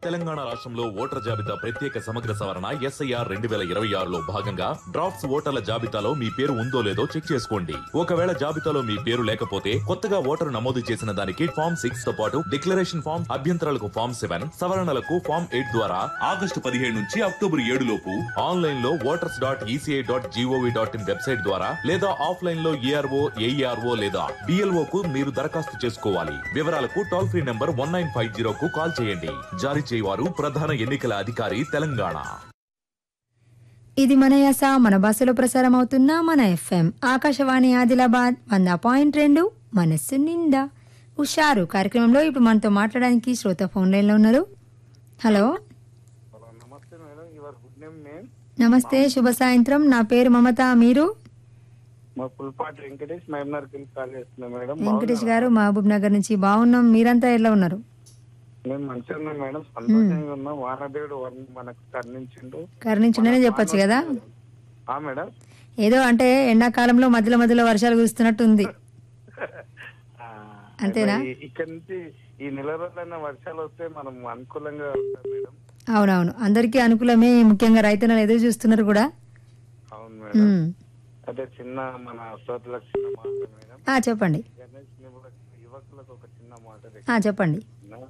తెలంగాణ రాష్ట్రంలో ఓటర్ల జాబితా ప్రత్యేక సమగ్ర సవరణ ఎస్ఐఆర్ రెండు వేల ఇరవై ఆరులో భాగంగా డ్రాఫ్ట్స్ ఓటర్ల జాబితాలో మీ పేరు ఉందో లేదో చెక్ చేసుకోండి ఒకవేళ జాబితాలో మీ పేరు లేకపోతే కొత్తగా ఓటరు నమోదు చేసిన దానికి ఫామ్ సిక్స్ తో పాటు డిక్లరేషన్ ఫామ్ అభ్యంతరాలకు ఫామ్ సెవెన్ సవరణలకు ఫామ్ ఎయిట్ ద్వారా ఆగస్టు పదిహేడు నుంచి అక్టోబర్ ఏడు లోపు ఆన్లైన్ లో voters dot ECI dot gov dot in website ద్వారా లేదా ఆఫ్లైన్ లో ఏఆర్ఓ ఏఈఆర్ఓ లేదా డిఎల్ఓ కు మీరు దరఖాస్తు చేసుకోవాలి వివరాలకు toll free number one nine five zero కు కాల్ చేయండి జారీ చేయవారు ప్రధాన ఎన్నికల అధికారి తెలంగాణ ఇది మన యాస మన భాషలో ప్రసారం అవుతున్న మన ఎఫ్ఎం ఆకాశవాణి ఆదిలాబాద్ వంద పాయింట్ రెండు మనస్సు నిండా హుషారు కార్యక్రమంలో ఇప్పుడు మనతో మాట్లాడడానికి శ్రోత ఫోన్ లైన్లో ఉన్నారు హలో హలో నమస్తే madam your good name name నమస్తే శుభ సాయంత్రం నా పేరు మమత మీరు మా పుల్పాటి వెంకటేష్ మహబూబ్నగర్కి కాల్ చేస్తున్నాం మేడం వెంకటేష్ గారు మహబూబ్ నగర్ నుంచి బాగున్నాం మీరంతా ఎలా ఉన్నారు మేము మంచిగా ఉన్నాం మేడం సంతోషంగా ఉన్నాం వానదేవుడు వరం మనకు కర్ణించిండు కరుణించుండనే చెప్పొచ్చు కదా ఆ మేడం ఏదో అంటే ఎండాకాలంలో మధ్యలో మధ్యలో వర్షాలు కురుస్తున్నట్టు ఉంది ఆ, అంతేనా? ఈ- ఇక్కడ నుంచి ఈ నెల రోజులైన వర్షాలు వస్తే మనం అనుకూలంగా ఉంటాం మేడం అవునవును అందరికీ అనుకూలమే ముఖ్యంగా రైతన్నలు ఎదురు చూస్తున్నారు కూడా అవును మేడం ఉమ్. అదే చిన్న మన శ్రోతలకు చిన్న మాట మేడం ఆ, చెప్పండి గణేష్ నిపుణులకు యువకులకు ఒక చిన్న మాట ఆ, చెప్పండి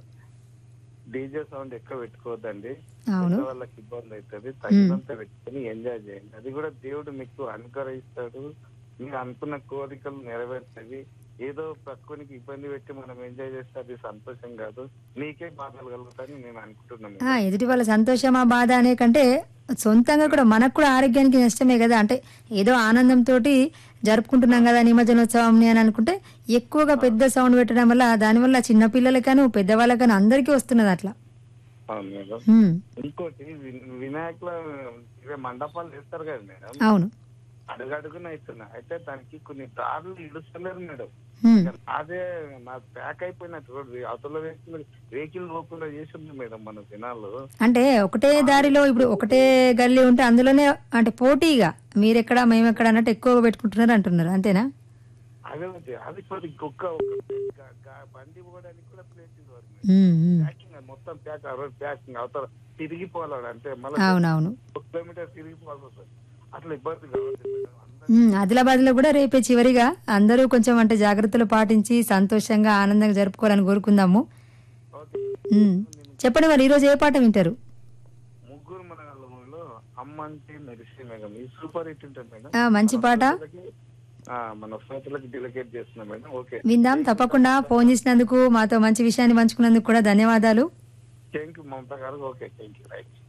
డీజే సౌండ్ ఎక్కువ పెట్టుకోవద్దండి అవును వాళ్ళకి ఇబ్బంది అవుతుంది తగినంత పెట్టుకుని ఎంజాయ్ చేయండి అది కూడా దేవుడు మీకు అనుగ్రహిస్తాడు మీరు అనుకున్న కోరికలు నెరవేరుతుంది ఏదో ప్రకృతికి ఇబ్బంది పెట్టి మనం ఎంజాయ్ చేస్తే అది సంతోషం కాదు నీకే బాధలు కలుగుతాయని నేను అనుకుంటున్నాను ఆ, ఎదుటి వాళ్ళ సంతోషమా బాధ అనే కంటే సొంతంగా కూడా మనకు కూడా ఆరోగ్యానికి నష్టమే కదా అంటే ఏదో ఆనందంతో జరుపుకుంటున్నాం కదా నిమజ్జనోత్సవం అని అనుకుంటే ఎక్కువగా పెద్ద సౌండ్ పెట్టడం వల్ల దానివల్ల చిన్నపిల్లలకను పెద్దవాళ్ళకను అందరికీ వస్తున్నది అట్లా అవును మేడం ఉమ్, ఇంకోటి వి- వినాయకుల ఇవే మండపాలు వేస్తారు కదా మేడం అవును అడుగడుగున అవుతున్నాయి అయితే దానికి కొన్ని దారులు ఇడుస్తలేరు మేడం ఉమ్, అదే నా ప్యాక్ అయిపోయినట్టు రోడ్ అవతల వెహికల్ వెహికల్ పోకుండా చేసింది మేడం మన దినాలు అంటే ఒకటే దారిలో ఇప్పుడు ఒకటే గల్లీ ఉంటే అందులోనే అంటే పోటీగా మీరెక్కడ మేమెక్కడ అన్నట్టు ఎక్కువగా పెట్టుకుంటున్నారు అంటున్నారు అంతేనా అదే అదే. అది కొద్ది కుక్క ఒక గ- గ- బండి పోవడానికి కూడా ప్లేస్ ఇవ్వరు మేడం. ఉమ్, ఉమ్. ప్యాకింగ్ అది మొత్తం ప్యాక్ ఆ రోడ్ ప్యాకింగ్ అవతల తిరిగిపోవాలి అంటే మళ్ళీ అవునవును ఒక కిలోమీటర్ తిరిగిపోవాల్సి వస్తుంది అట్లా ఇబ్బంది కావద్దు మేడం అందరూ ఉమ్, ఆదిలాబాద్ లో కూడా రేపే చివరిగా అందరూ కొంచెం అంటే జాగ్రత్తలు పాటించి సంతోషంగా ఆనందంగా జరుపుకోవాలని కోరుకుందాము ఓకే ఉమ్, చెప్పండి మరి ఈరోజు ఏ పాట వింటారు ముగ్గురు మన మూవీలో అమ్మ అంటే మెరిసే మేడం ఈ సూపర్ హిట్ ఉంటుంది మేడం ఆ, మంచి పాట శ్రోతలకి- ఆ, మన శ్రోతలకు డెలికేట్ చేస్తున్నాం మేడం ఓకే విందాం తప్పకుండా ఫోన్ చేసినందుకు మాతో మంచి విషయాన్ని పంచుకున్నందుకు కూడా ధన్యవాదాలు థ్యాంక్ యూ మమతా గారు ఓకే థ్యాంక్ యూ రైట్